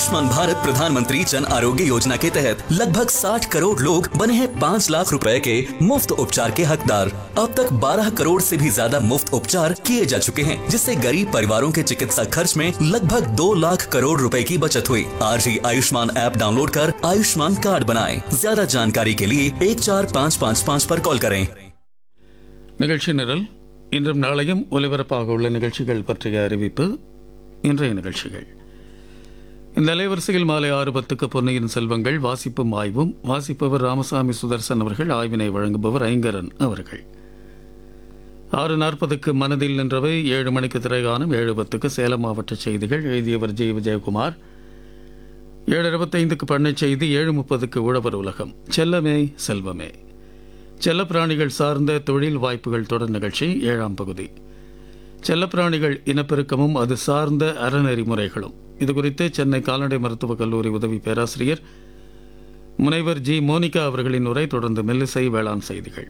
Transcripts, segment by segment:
आयुष्मान भारत प्रधानमंत्री जन आरोग्य योजना के तहत लगभग 60 करोड़ लोग बने हैं 5 लाख रुपए के मुफ्त उपचार के हकदार अब तक 12 करोड़ से भी ज्यादा मुफ्त उपचार किए जा चुके हैं जिससे गरीब परिवारों के चिकित्सा खर्च में लगभग 2 लाख करोड़ रुपए की बचत हुई आज ही आयुष्मान ऐप डाउनलोड कर आयुष्मान कार्ड बनाएं ज्यादा जानकारी के लिए एक चार पाँच पाँच पाँच पर कॉल करें நிகழ்ச்சி நிரல் இன்றும் நாளையும் ஒலிபரப்பாக உள்ள நிகழ்ச்சிகள் பற்றிய அறிவிப்பு இன்றைய நிகழ்ச்சிகள் இந்த அலைவரிசையில் மாலை ஆறு பத்துக்கு பொன்னியின் செல்வங்கள் வாசிப்பும் ஆய்வும் வாசிப்பவர் ராமசாமி சுதர்சன் அவர்கள் ஆய்வினை வழங்குபவர் ஐங்கரன் அவர்கள் ஆறு நாற்பதுக்கு மனதில் நின்றவை ஏழு மணிக்கு திரைகானம் ஏழு பத்துக்கு சேலம் மாவட்ட செய்திகள் எழுதியவர் ஜெய் விஜயகுமார் ஏழு இருபத்தைந்துக்கு பண்ணை செய்தி ஏழு முப்பதுக்கு உழவர் உலகம் செல்லமே செல்வமே செல்லப்பிராணிகள் சார்ந்த தொழில் வாய்ப்புகள் தொடர் நிகழ்ச்சி ஏழாம் பகுதி செல்லப்பிராணிகள் இனப்பெருக்கமும் அது சார்ந்த அறநெறிமுறைகளும் இது குறித்து சென்னை கால்நடை மருத்துவக் கல்லூரி உதவி பேராசிரியர் முனைவர் ஜி மோனிகா அவர்களின் உரை தொடர்ந்து மெல்லிசை வேளாண் செய்திகள்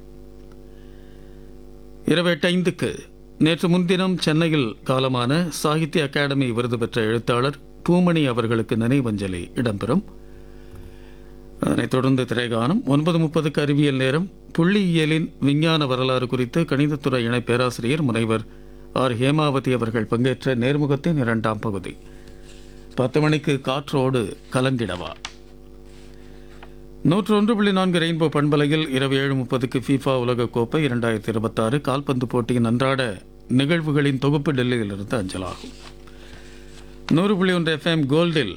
இரவு எட்டு ஐந்துக்கு நேற்று முன்தினம் சென்னையில் காலமான சாகித்ய அகாடமி விருது பெற்ற எழுத்தாளர் பூமணி அவர்களுக்கு நினைவஞ்சலி இடம்பெறும் அதனைத் தொடர்ந்து திரைகானம் ஒன்பது முப்பதுக்கு அறிவியல் நேரம் புள்ளியியலின் விஞ்ஞான வரலாறு குறித்து கணிதத்துறை இணை பேராசிரியர் முனைவர் ஆர் ஹேமாவதி அவர்கள் பங்கேற்ற நேர்முகத்தின் இரண்டாம் பகுதி பத்து மணிக்கு காற்றோடு கலந்திடவா நூற்று ஒன்று புள்ளி நான்கு ரெயின்போ பண்பலையில் இரவு ஏழு முப்பதுக்கு ஃபீஃபா உலகக்கோப்பை இரண்டாயிரத்தி இருபத்தாறு கால்பந்து போட்டியின் அன்றாட நிகழ்வுகளின் தொகுப்பு டெல்லியிலிருந்து அஞ்சலாகும் நூறு புள்ளி ஒன்று எஃப்எம் கோல்டில்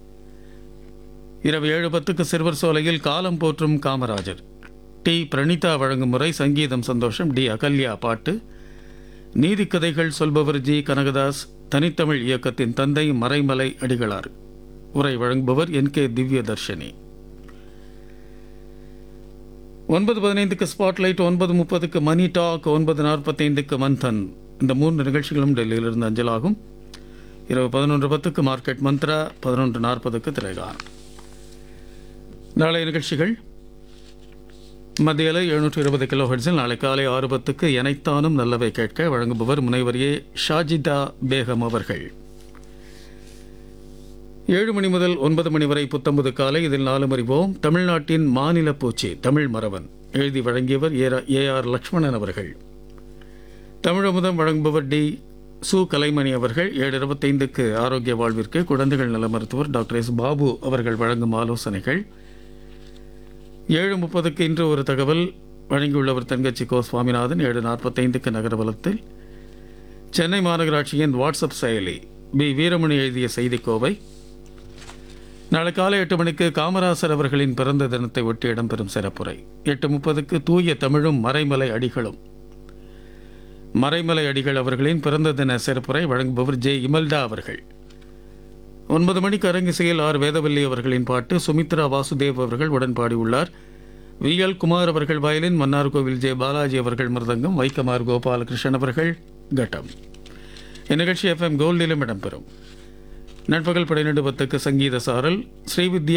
இரவு ஏழு பத்துக்கு சிறுவர் சோலையில் காலம் போற்றும் காமராஜர் டி பிரணீதா வழங்கும் முறை சங்கீதம் சந்தோஷம் டி அகல்யா பாட்டு நீதிக்கதைகள் சொல்பவர் ஜி கனகதாஸ் தனித்தமிழ் இயக்கத்தின் தந்தை மறைமலை அடிகளார் உரை வழங்குபவர் என் கே திவ்ய தர்ஷினி ஒன்பது பதினைந்துக்கு ஸ்பாட்லைட் ஒன்பது முப்பதுக்கு மணி டாக் ஒன்பது நாற்பத்தைந்துக்கு மந்தன் இந்த மூன்று நிகழ்ச்சிகளும் டெல்லியிலிருந்து அஞ்சலாகும் இரவு பதினொன்று பத்துக்கு மார்க்கெட் மந்த்ரா பதினொன்று நாற்பதுக்கு திரைகானம் நாளைய நிகழ்ச்சிகள் மத்தியில் எழுநூற்றி இருபது கிலோ ஹெட்ஸில் நாளை காலை ஆறு பத்துக்கு எனைத்தானும் நல்லவை கேட்க வழங்குபவர் முனைவர் ஏ ஷாஜிதா பேகம் அவர்கள் ஏழு மணி முதல் ஒன்பது மணி வரை புத்தம்பது காலை இதில் நாலு அறிவோம் தமிழ்நாட்டின் மாநில பூச்சி தமிழ் மறவன் எழுதி வழங்கியவர் ஏ ஆர் லக்ஷ்மணன் அவர்கள் தமிழமுதம் வழங்குபவர் டி சு கலைமணி அவர்கள் ஏழு இருபத்தைந்துக்கு ஆரோக்கிய வாழ்விற்கு குழந்தைகள் நல மருத்துவர் டாக்டர் எஸ் பாபு அவர்கள் வழங்கும் ஆலோசனைகள் ஏழு முப்பதுக்கு இன்று ஒரு தகவல் வழங்கியுள்ளவர் தங்கச்சி கோ சுவாமிநாதன் ஏழு நாற்பத்தைந்துக்கு நகரவலத்தில் சென்னை மாநகராட்சியின் வாட்ஸ்அப் செயலி பி வீரமணி எழுதிய செய்திக்கோவை நாளை காலை எட்டு மணிக்கு காமராசர் அவர்களின் பிறந்த தினத்தை ஒட்டி இடம்பெறும் சிறப்புரை எட்டு முப்பதுக்கு தூய தமிழும் மறைமலை அடிகளும் மறைமலை அடிகள் அவர்களின் பிறந்த தின சிறப்புரை வழங்குபவர் ஜே இமல்டா அவர்கள் ஒன்பது மணிக்கு அரங்கிசையில் ஆர் வேதவல்லி அவர்களின் பாட்டு சுமித்ரா வாசுதேவ் அவர்கள் உடன் பாடியுள்ளார் வி எல் குமார் அவர்கள் வயலின் மன்னார்கோவில் ஜே பாலாஜி அவர்கள் மிருதங்கம் வைக்கமார் கோபாலகிருஷ்ணன் அவர்கள் கட்டம் இந்நிகழ்ச்சி எஃப்எம் கோல்டிலும் இடம்பெறும் நண்பகல் பன்னிரண்டு பத்துக்கு சங்கீத சாரல் ஸ்ரீவித்யா